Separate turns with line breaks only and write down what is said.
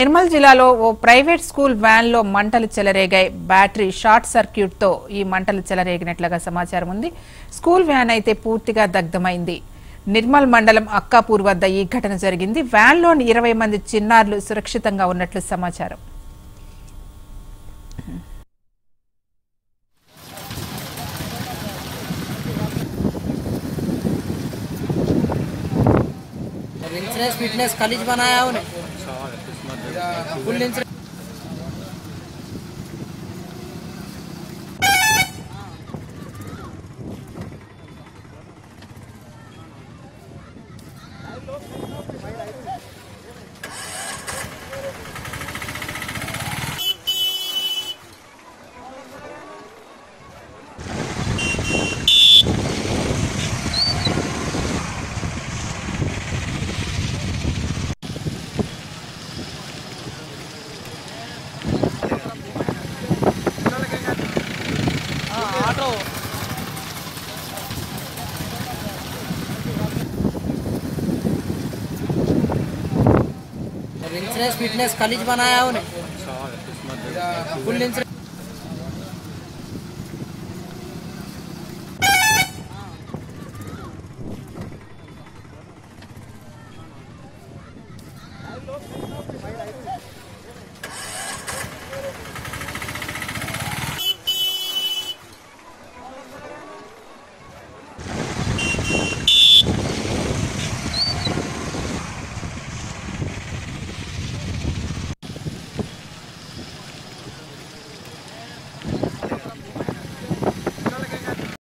నిర్మల్ జిల్లాలో ఓ private school van లో మంటలు చెలరేగాయి బ్యాటరీ షార్ట్ సర్క్యూట్ తో ఈ మంటలు చెలరేగినట్లుగా సమాచారం ఉంది స్కూల్ వ్యాన్ అయితే పూర్తిగా దగ్ధమైంది నిర్మల్ మండలం అక్కాపూర్ వద్ద ఈ ఘటన జరిగింది వ్యాన్ లోని ఇరవై మంది చిన్నారులు సురక్షితంగా ఉన్నట్లు సమాచారం
इंश्योरेंस फिटनेस कॉलेज बनाया है उन्हें full insurance auto insurance fitness college बनाया है उन्हें फुल इंश्योरेंस